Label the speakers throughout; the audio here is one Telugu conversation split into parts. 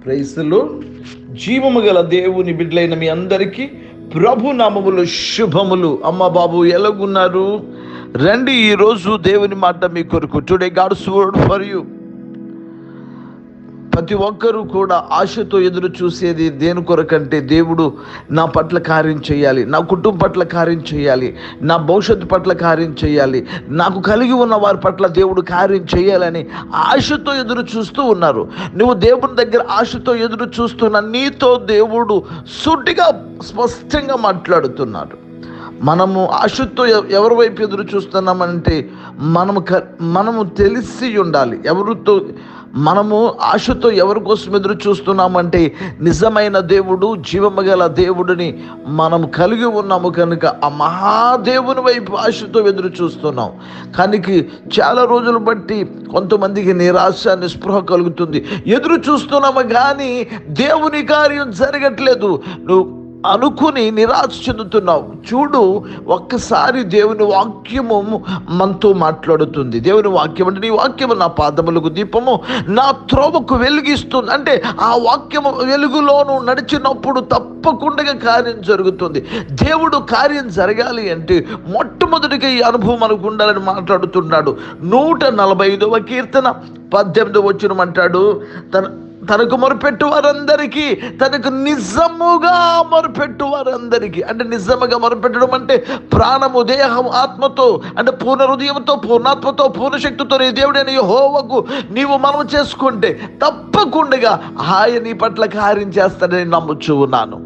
Speaker 1: ప్రైసులు జీవము గల దేవుని బిడ్డలైన మీ అందరికీ ప్రభు నామములు శుభములు అమ్మ బాబు ఎలాగున్నారు రండి ఈరోజు దేవుని మాట మీ కొరకు today God's word for you ప్రతి ఒక్కరూ కూడా ఆశతో ఎదురు చూసేది దేని కొరకంటే దేవుడు నా పట్ల కార్యం చేయాలి నా కుటుంబం పట్ల కార్యం చేయాలి నా భవిష్యత్తు పట్ల కార్యం చేయాలి నాకు కలిగి ఉన్న వారి పట్ల దేవుడు కార్యం చేయాలని ఆశతో ఎదురు చూస్తూ ఉన్నారు నువ్వు దేవుని దగ్గర ఆశతో ఎదురు చూస్తున్న నీతో దేవుడు సూటిగా స్పష్టంగా మాట్లాడుతున్నాడు మనము ఆశతో ఎవ- ఎవరి వైపు ఎదురు చూస్తున్నామంటే మనము క మనము తెలిసి ఉండాలి ఎవరితో మనము ఆశతో ఎవరి కోసం ఎదురు చూస్తున్నామంటే నిజమైన దేవుడు జీవము గల దేవుడిని మనం కలిగి ఉన్నాము కనుక ఆ మహాదేవుని వైపు ఆశతో ఎదురు చూస్తున్నాం కానీ చాలా రోజులు బట్టి కొంతమందికి నిరాశ నిస్పృహ కలుగుతుంది ఎదురు చూస్తున్నాము కానీ దేవుని కార్యం జరగట్లేదు నువ్వు అనుకుని నిరాశ చెందుతున్నావు చూడు ఒక్కసారి దేవుని వాక్యము మనతో మాట్లాడుతుంది దేవుని వాక్యం అంటే నీ వాక్యము నా పాదములకు దీపము నా త్రోవకు వెలిగిస్తుంది అంటే ఆ వాక్యము వెలుగులోను నడిచినప్పుడు తప్పకుండా కార్యం జరుగుతుంది దేవుడు కార్యం జరగాలి అంటే మొట్టమొదటిగా ఈ అనుభవం మనకు ఉండాలని మాట్లాడుతున్నాడు నూట నలభై ఐదవ కీర్తన పద్దెనిమిది వచ్చిన అంటాడు తన తనకు మొరపెట్టు వారందరికీ తనకు నిజముగా మొరపెట్టు వారందరికీ అంటే నిజముగా మొరపెట్టడం అంటే ప్రాణము దేహం ఆత్మతో అంటే పూర్ణ హృదయంతో పూర్ణాత్మతో పూర్ణ శక్తితో నీ దేవుడైన యెహోవాకు నీవు మనం చేసుకుంటే తప్పకుండా ఆయన నీ పట్ల కార్యం చేస్తాడని నమ్ముచూ ఉన్నాను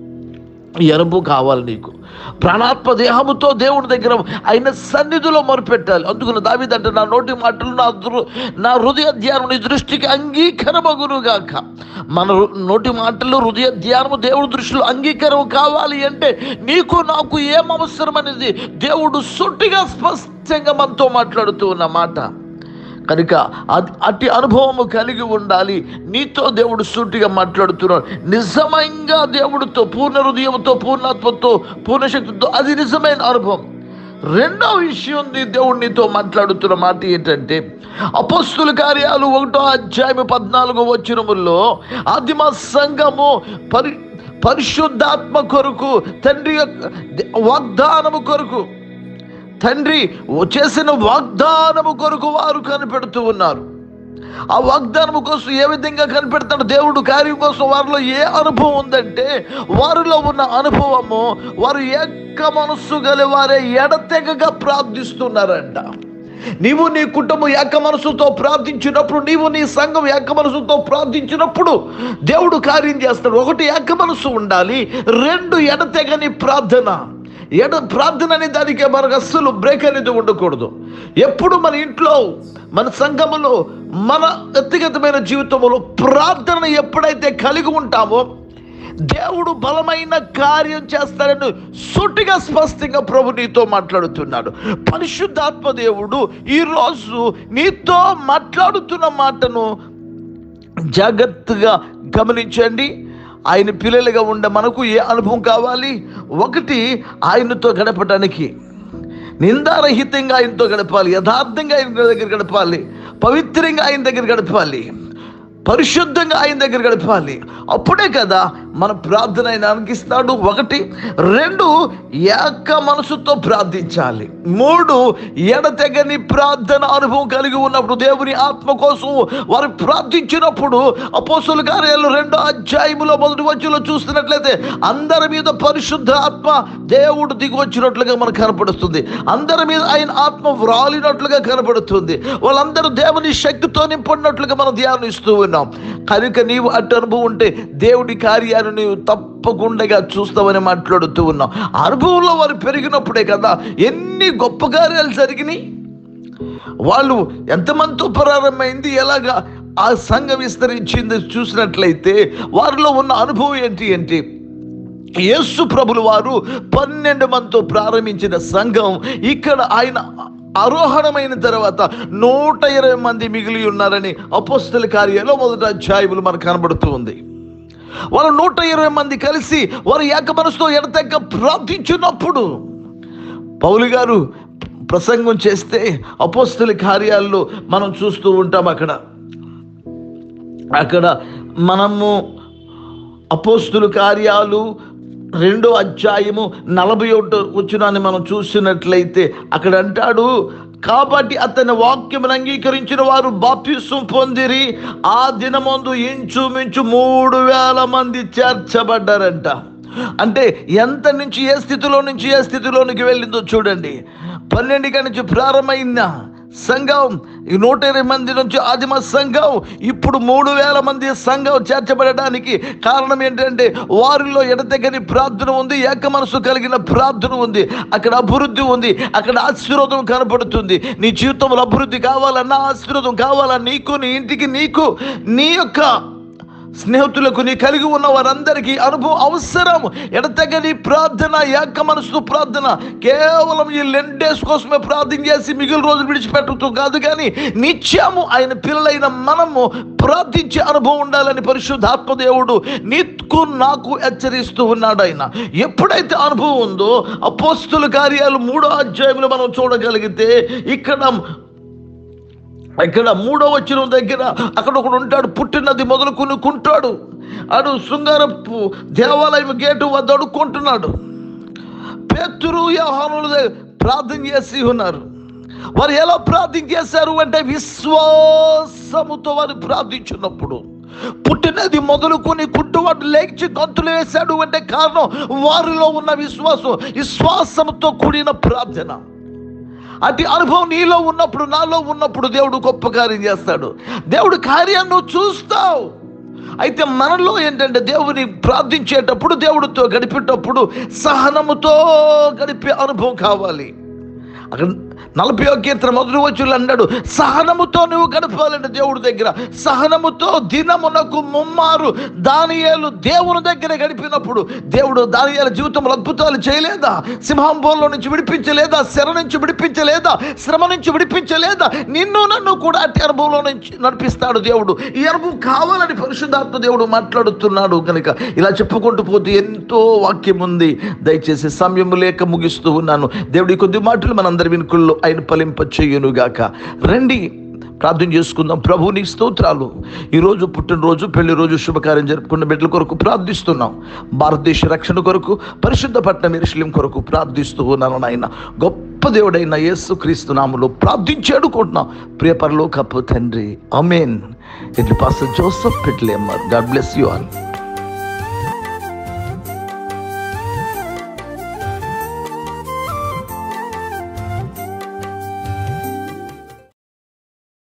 Speaker 1: ఈ అనుభవం కావాలి నీకు ప్రాణాత్మ దేహముతో దేవుడి దగ్గర ఆయన సన్నిధిలో మొరుపెట్టాలి అందుకున్న దావిదంటే నా నోటి మాటలు నా దృ నా హృదయ ధ్యానం నీ దృష్టికి అంగీకరమగునుగాక మన హృ- నోటి మాటలు హృదయ ధ్యానము దేవుడి దృష్టిలో అంగీకారం కావాలి అంటే నీకు నాకు ఏం అవసరం అనేది దేవుడు సుట్టిగా స్పష్టంగా మనతో మాట్లాడుతూ ఉన్న మాట కనుక అది అట్టి అనుభవము కలిగి ఉండాలి నీతో దేవుడు సూటిగా మాట్లాడుతున్నాడు నిజంగా దేవుడితో పూర్ణ హృదయంతో పూర్ణాత్మతో పూర్ణశక్తితో అది నిజమైన అనుభవం రెండో విషయం ఉంది దేవుడు నీతో మాట్లాడుతున్న మాట ఏంటంటే అపస్తుల కార్యాలు ఒకటో అధ్యాయం పద్నాలుగో వచ్చినముల్లో ఆదిమ సంఘము పరి పరిశుద్ధాత్మ కొరకు తండ్రి యొక్క వాగ్దానము కొరకు తండ్రి చేసిన వాగ్దానము కొరకు వారు కనిపెడుతూ ఉన్నారు ఆ వాగ్దానము కోసం ఏ విధంగా కనిపెడతాడు దేవుడు కార్యం కోసం వారిలో ఏ అనుభవం ఉందంటే వారిలో ఉన్న అనుభవము వారు ఏక మనస్సు గల వారే ఎడతెగగా ప్రార్థిస్తున్నారంట నీవు నీ కుటుంబం ఏక మనసుతో ప్రార్థించినప్పుడు నీవు నీ సంఘం ఏక మనసుతో ప్రార్థించినప్పుడు దేవుడు కార్యం చేస్తాడు ఒకటి ఏక మనసు ఉండాలి రెండు ఎడతెగని ప్రార్థన ఎడ ప్రార్థన అనే దానికి మనకు అస్సలు బ్రేక్ అనేది ఉండకూడదు ఎప్పుడు మన ఇంట్లో మన సంఘములో మన వ్యక్తిగతమైన జీవితంలో ప్రార్థన ఎప్పుడైతే కలిగి ఉంటామో దేవుడు బలమైన కార్యం చేస్తాడని సూటిగా స్పష్టంగా ప్రభు నీతో మాట్లాడుతున్నాడు పరిశుద్ధాత్మ దేవుడు ఈరోజు నీతో మాట్లాడుతున్న మాటను జాగ్రత్తగా గమనించండి ఆయన పిల్లలుగా ఉండ మనకు ఏ అనుభవం కావాలి ఒకటి ఆయనతో గడపడానికి నిందారహితంగా ఆయనతో గడపాలి యథార్థంగా ఆయన దగ్గర గడపాలి పవిత్రంగా ఆయన దగ్గర గడపాలి పరిశుద్ధంగా ఆయన దగ్గర గడపాలి అప్పుడే కదా మన ప్రార్థన ఆయన అనిపిస్తాడు ఒకటి రెండు ఏక మనసుతో ప్రార్థించాలి మూడు ఎడతెగని ప్రార్థన అనుభవం కలిగి ఉన్నప్పుడు దేవుని ఆత్మ కోసం వారు ప్రార్థించినప్పుడు అపోసుల కార్యాలు రెండో అధ్యాయములో మొదటి వచ్చులో చూస్తున్నట్లయితే అందరి మీద పరిశుద్ధ ఆత్మ దేవుడు దిగి వచ్చినట్లుగా మనకు కనపడుతుంది అందరి మీద ఆయన ఆత్మ వ్రాలినట్లుగా కనపడుతుంది వాళ్ళందరూ దేవుని శక్తితో నింపడినట్లుగా మనం ధ్యానిస్తూ ఉన్నాం కనుక నీవు అటు అనుభవం ఉంటే దేవుడి కార్యాన్ని నీవు తప్పకుండా చూస్తావని మాట్లాడుతూ ఉన్నాం ఆ అనుభవంలో వారు పెరిగినప్పుడే కదా ఎన్ని గొప్ప కార్యాలు జరిగినాయి వాళ్ళు ఎంతమందితో ప్రారంభమైంది ఎలాగా ఆ సంఘం విస్తరించింది చూసినట్లయితే వారిలో ఉన్న అనుభవం ఏంటి అంటే యేసు ప్రభులు వారు పన్నెండు మందితో ప్రారంభించిన సంఘం ఇక్కడ ఆయన ఆరోహణమైన తర్వాత నూట ఇరవై మంది మిగిలి ఉన్నారని అపోస్తల కార్యాలో మొదటి అధ్యాయములు మనకు కనబడుతూ ఉంది వాళ్ళు నూట ఇరవై మంది కలిసి వారు ఏక మనసుతో ఎడతెక్క ప్రార్థించినప్పుడు పౌలు గారు ప్రసంగం చేస్తే అపోస్తుల కార్యాల్లో మనం చూస్తూ ఉంటాం అక్కడ అక్కడ మనము అపోస్తుల కార్యాలు రెండో అధ్యాయము నలభై ఒకటో వచ్చినాన్ని మనం చూసినట్లయితే అక్కడ అంటాడు కాబట్టి అతని వాక్యమును అంగీకరించిన వారు బాప్తిసం పొందిరి ఆ దినమందు ఇంచుమించు మూడు వేల మంది చేర్చబడ్డారంట అంటే ఎంత నుంచి ఏ స్థితిలో నుంచి ఏ స్థితిలోనికి వెళ్ళిందో చూడండి పన్నెండు నుంచి ప్రారంభమైన సంఘం ఈ నూట ఇరవై మంది నుంచి ఆదిమ సంఘం ఇప్పుడు మూడు వేల మంది సంఘం చేర్చబడడానికి కారణం ఏంటంటే వారిలో ఎడతెగని ప్రార్థన ఉంది ఏక మనసు కలిగిన ప్రార్థన ఉంది అక్కడ అభివృద్ధి ఉంది అక్కడ ఆశీర్వాదం కనపడుతుంది నీ జీవితంలో అభివృద్ధి కావాలన్నా ఆశీర్వాదం కావాలా నీకు నీ ఇంటికి నీకు నీ యొక్క స్నేహితులకు నీ కలిగి ఉన్న వారందరికీ అనుభవం అవసరం ఎడతెగని ప్రార్థన ఏక మనసు ప్రార్థన కేవలం ఈ లెండేస్ కోసమే ప్రార్థన చేసి మిగిలిన రోజులు విడిచిపెట్టుతూ కాదు కానీ నిత్యము ఆయన పిల్లలైన మనము ప్రార్థించే అనుభవం ఉండాలని పరిశుద్ధాత్మ దేవుడు నీకు నాకు హెచ్చరిస్తూ ఉన్నాడు ఆయన ఎప్పుడైతే అనుభవం ఉందో అపోస్తుల కార్యాలు మూడో అధ్యాయంలో మనం చూడగలిగితే ఇక్కడ ఇక్కడ మూడో వచ్చిన దగ్గర అక్కడ ఒకడు ఉంటాడు పుట్టినది మొదలుకొని కుంటాడు అడు శృంగారపు దేవాలయం గేటు వద్ద అడుక్కుంటున్నాడు పేతురు యోహానులు దగ్గర ప్రార్థన చేసి ఉన్నారు వారు ఎలా ప్రార్థన చేశారు అంటే విశ్వాసముతో వారు ప్రార్థించినప్పుడు పుట్టినది మొదలుకొని కుట్టువాడు లేచి గంతులు వేశాడు అంటే కారణం వారిలో ఉన్న విశ్వాసం విశ్వాసంతో కూడిన ప్రార్థన అటు అనుభవం నీలో ఉన్నప్పుడు నాలో ఉన్నప్పుడు దేవుడు గొప్ప కార్యం చేస్తాడు దేవుడు కార్యాన్ని నువ్వు చూస్తావు అయితే మనలో ఏంటంటే దేవుని ప్రార్థించేటప్పుడు దేవుడితో గడిపేటప్పుడు సహనముతో గడిపే అనుభవం కావాలి అక్కడ నలభై కీర్తన మొదటి వచ్చులు అన్నాడు సహనముతో నువ్వు గడపాలంటే దేవుడి దగ్గర సహనముతో దినమునకు ముమ్మారు దానియేలు దేవుని దగ్గర గడిపినప్పుడు దేవుడు దానియేలు జీవితంలో అద్భుతాలు చేయలేదా సింహంబోలో నుంచి విడిపించలేదా శర నుంచి విడిపించలేదా శ్రమ నుంచి విడిపించలేదా నిన్ను నన్ను కూడా అట్టి అనుభవంలో నుంచి నడిపిస్తాడు దేవుడు ఈ అనుభవం కావాలని పరిశుద్ధాత్మ దేవుడు మాట్లాడుతున్నాడు కనుక ఇలా చెప్పుకుంటూ పోతే ఎంతో వాక్యం ఉంది దయచేసి సమయం లేక ముగిస్తూ ఉన్నాను దేవుడి కొద్ది మాటలు మనందరి వెనుకల్లో ఆయన ఫలింప చెయ్యునుగాక రండి ప్రార్థన చేసుకుందాం ప్రభు నీ స్తోత్రాలు ఈరోజు పుట్టినరోజు పెళ్లి రోజు శుభకార్యం జరుపుకున్న బిడ్డల కొరకు ప్రార్థిస్తున్నాం భారతదేశ రక్షణ కొరకు పరిశుద్ధ పట్నం ఇరుషులిం కొరకు ప్రార్థిస్తూ ఉన్నాను నాయన గొప్ప దేవుడైన యేసు క్రీస్తు నామలో ప్రార్థించి అడుకుంటున్నాం ప్రియ పరలోకపు తండ్రి అమేన్ ఇట్లు పాస్టర్ జోసఫ్ పెట్లేమ్మర్ గాడ్ బ్లెస్ యూ ఆల్